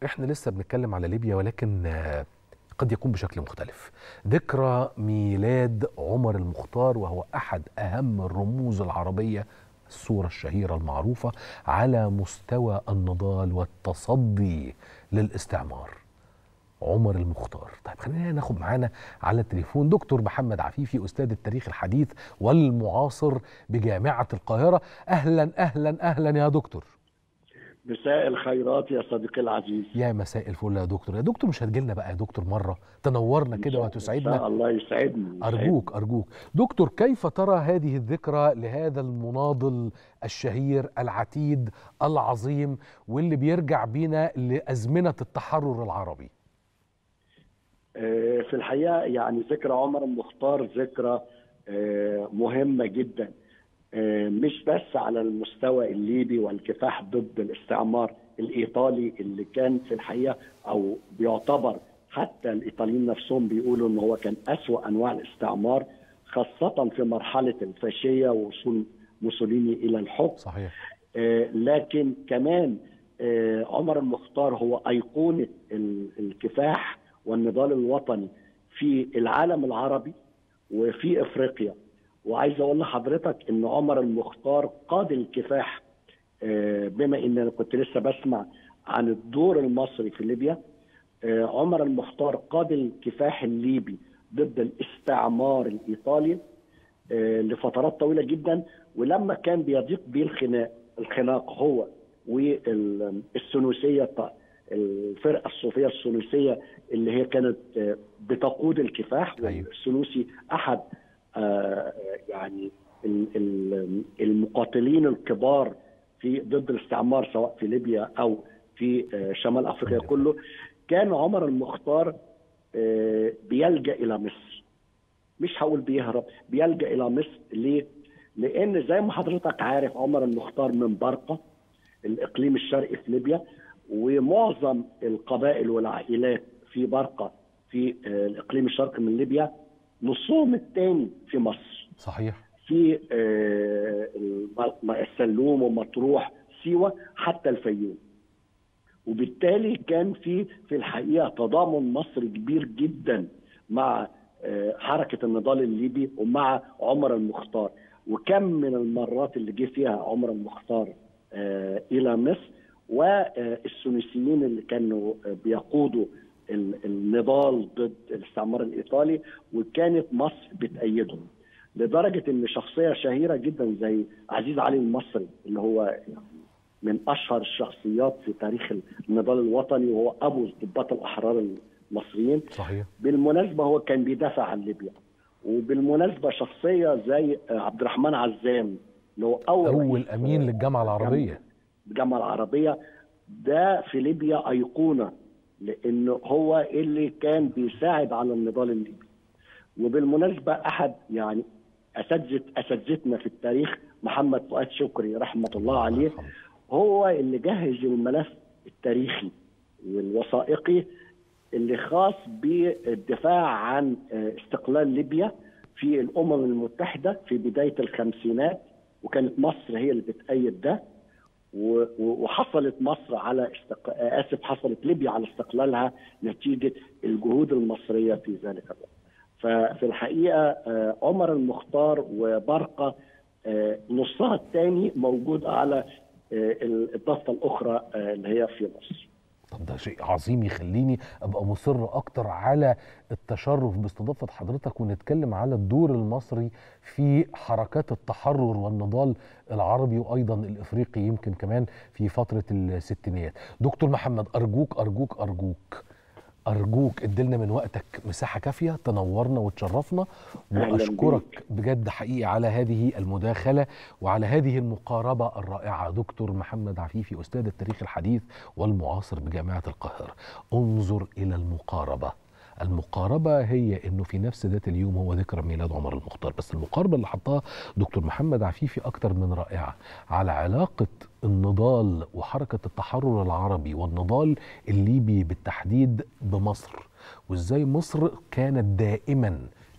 احنا لسه بنتكلم على ليبيا ولكن آه، قد يكون بشكل مختلف ذكرى ميلاد عمر المختار وهو احد اهم الرموز العربيه الصوره الشهيره المعروفه على مستوى النضال والتصدي للاستعمار عمر المختار طيب خلينا ناخد معانا على التليفون دكتور محمد عفيفي استاذ التاريخ الحديث والمعاصر بجامعه القاهره اهلا اهلا اهلا يا دكتور مساء الخيرات يا صديقي العزيز يا مساء الفل يا دكتور يا دكتور مش هتجيلنا بقى يا دكتور مره تنورنا كده إن شاء وهتسعدنا الله يسعدني أرجوك أرجوك دكتور كيف ترى هذه الذكرى لهذا المناضل الشهير العتيد العظيم واللي بيرجع بينا لأزمنة التحرر العربي آه، في الحقيقه يعني ذكرى عمر المختار ذكرى آه، مهمه جدا آه، مش بس على المستوى الليبي والكفاح ضد الاستعمار الايطالي اللي كان في الحقيقه او بيعتبر حتى الايطاليين نفسهم بيقولوا ان هو كان اسوا انواع الاستعمار خاصه في مرحله الفاشيه ووصول موسوليني الى الحكم صحيح آه، لكن كمان آه، عمر المختار هو أيقونة ال- الكفاح والنضال الوطني في العالم العربي وفي أفريقيا وعايز أقول لحضرتك إن عمر المختار قاد الكفاح آه، بما إن أنا كنت لسه بسمع عن الدور المصري في ليبيا آه، عمر المختار قاد الكفاح الليبي ضد الاستعمار الإيطالي آه، لفترات طويله جدا ولما كان بيضيق بيه الخناق الخناق هو والثنوسيه الفرقه الصوفيه الثنوسيه اللي هي كانت آه، بتقود الكفاح أيوة. والثنوسي احد آه، يعني ال- ال- المقاتلين الكبار في ضد الاستعمار سواء في ليبيا او في آه، شمال افريقيا أيوة. كله كان عمر المختار آه، بيلجا الى مصر مش هقول بيهرب بيلجا الى مصر ليه؟ لان زي ما حضرتك عارف عمر المختار من برقه الاقليم الشرقي في ليبيا ومعظم القبائل والعائلات في برقه في آه، الاقليم الشرقي من ليبيا نصهم الثاني في مصر صحيح في آه، الم- السلوم ومطروح سيوه حتى الفيوم وبالتالي كان في في الحقيقه تضامن مصري كبير جدا مع آه، حركه النضال الليبي ومع عمر المختار وكم من المرات اللي جه فيها عمر المختار آه، الى مصر والثنائيين اللي كانوا آه، بيقودوا ال- النضال ضد الاستعمار الايطالي وكانت مصر بتأيدهم لدرجه ان شخصيه شهيره جدا زي عزيز علي المصري اللي هو من اشهر الشخصيات في تاريخ النضال الوطني وهو ابو ضباط الاحرار المصريين صحيح بالمناسبه هو كان بيدافع عن ليبيا وبالمناسبه شخصيه زي عبد الرحمن عزام اللي هو اول أول رئيس أمين للجامعة العربية الجامعه العربيه ده في ليبيا ايقونه لانه هو اللي كان بيساعد على النضال الليبي وبالمناسبه احد يعني اساتذه اساتذتنا في التاريخ محمد فؤاد شكري رحمه الله عليه يرحمه. هو اللي جهز الملف التاريخي والوثائقي اللي خاص بالدفاع عن آه، استقلال ليبيا في الامم المتحده في بدايه الخمسينات وكانت مصر هي اللي بتأيد ده و- و- وحصلت مصر على استق... آه، اسف حصلت ليبيا على استقلالها نتيجه الجهود المصريه في ذلك الوقت. ففي الحقيقه آه، عمر المختار وبرقه آه، نصها الثاني موجود على آه، الضفه الاخرى آه، اللي هي في مصر. طب ده شيء عظيم يخليني ابقى مصر اكتر على التشرف باستضافه حضرتك ونتكلم على الدور المصري في حركات التحرر والنضال العربي وايضا الافريقي يمكن كمان في فتره الستينيات. دكتور محمد ارجوك ارجوك ارجوك ارجوك ادلنا من وقتك مساحه كافيه تنورنا وتشرفنا أهلاً واشكرك بجد حقيقي على هذه المداخله وعلى هذه المقاربه الرائعه دكتور محمد عفيفي استاذ التاريخ الحديث والمعاصر بجامعه القاهره انظر الى المقاربه المقاربة هي انه في نفس ذات اليوم هو ذكرى ميلاد عمر المختار بس المقاربة اللي حطها دكتور محمد عفيفي اكتر من رائعة على علاقة النضال وحركة التحرر العربي والنضال الليبي بالتحديد بمصر وازاي مصر كانت دائما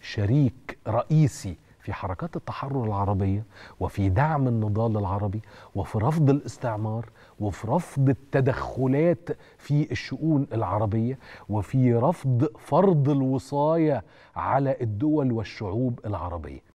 شريك رئيسي في حركات التحرر العربية وفي دعم النضال العربي وفي رفض الاستعمار وفي رفض التدخلات في الشؤون العربيه وفي رفض فرض الوصايه على الدول والشعوب العربيه